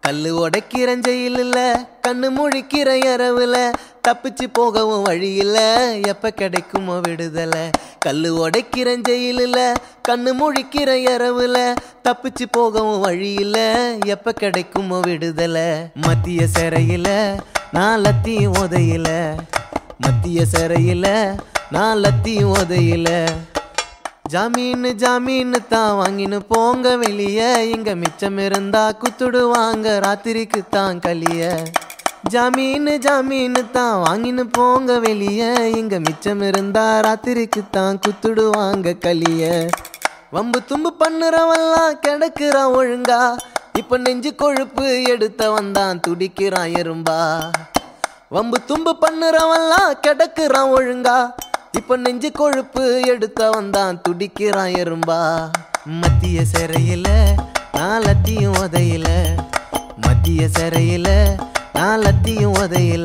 கல்லு உடைக்கிற ஜெயிலில் கண்ணு முழிக்கிற இரவுல தப்பிச்சு போகவும் வழி இல்ல எப்ப கிடைக்குமோ விடுதலை கல்லு உடைக்கிற ஜெயிலில் கண்ணு முழிக்கிற இரவுல தப்பிச்சு போகவும் வழி இல்ல எப்ப கிடைக்குமோ விடுதலை மத்திய சிறையில நான் லத்தியும் உதையில மத்திய சிறையில நான் லத்தியும் உதையில ஜாமீன் ஜாமீன் தான் வாங்கின்னு போங்க வெளிய இங்க மிச்சம் இருந்தா குத்துடுவாங்க ராத்திரிக்கு தான் கலிய ஜாமீன் ஜாமீன் தான் வாங்கின்னு போங்க வெளிய இங்க மிச்சம் இருந்தா ராத்திரிக்கு தான் குத்துடுவாங்க கலிய வம்பு தும்பு பண்ணுறவெல்லாம் கிடக்குறான் ஒழுங்கா இப்ப நெஞ்சு கொழுப்பு எடுத்த வந்தான் துடிக்கிறான் எறும்பா வம்பு தும்பு பண்ணுறவன்லாம் கிடக்குறான் ஒழுங்கா இப்ப நெஞ்சு கொழுப்பு எடுத்த வந்தான் துடிக்கிறான் எறும்பா மத்திய சிறையில நான் லத்தியும் உதையில மத்திய சிறையில நான் லத்தியும் உதையில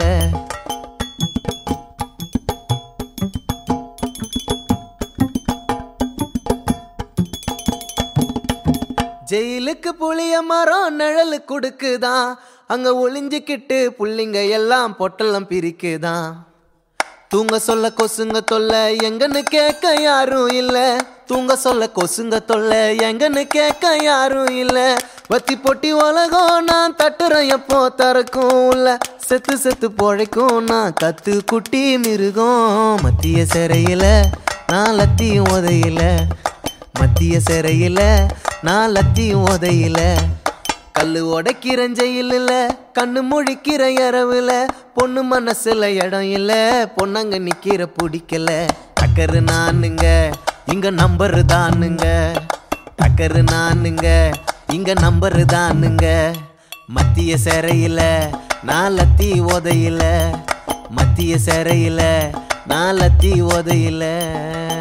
ஜெயிலுக்கு புளிய மரம் நிழலு கொடுக்குதான் அங்க ஒளிஞ்சுக்கிட்டு புள்ளிங்க எல்லாம் பொட்டலம் பிரிக்குதான் தூங்க சொல்ல கொசுங்க தொல்ல எங்கன்னு கேட்க யாரும் இல்ல தூங்க சொல்ல கொசுங்க தொல்ல எங்கன்னு கேட்க யாரும் இல்ல வத்தி பொட்டி உலகம் நான் தட்டுறேன் எப்போ தரக்கும் இல்ல செத்து செத்து பொழைக்கும் நான் கத்து குட்டி மிருகம் மத்திய சிறையில நான் லத்தியும் உதையில மத்திய சிறையில நான் லத்தியும் உதையில கல்லு உடைக்கிற ஜெயிலில் கண்ணு முழிக்கிற இரவுல பொண்ணு மனசுல இடம் இல்ல பொண்ணங்க நிக்கிற பிடிக்கல டக்கரு நானுங்க இங்க நம்பரு தானுங்க டக்கரு நானுங்க இங்க நம்பரு தானுங்க மத்திய சிறையில நான் லத்தி உதையில மத்திய சிறையில நான் லத்தி உதையில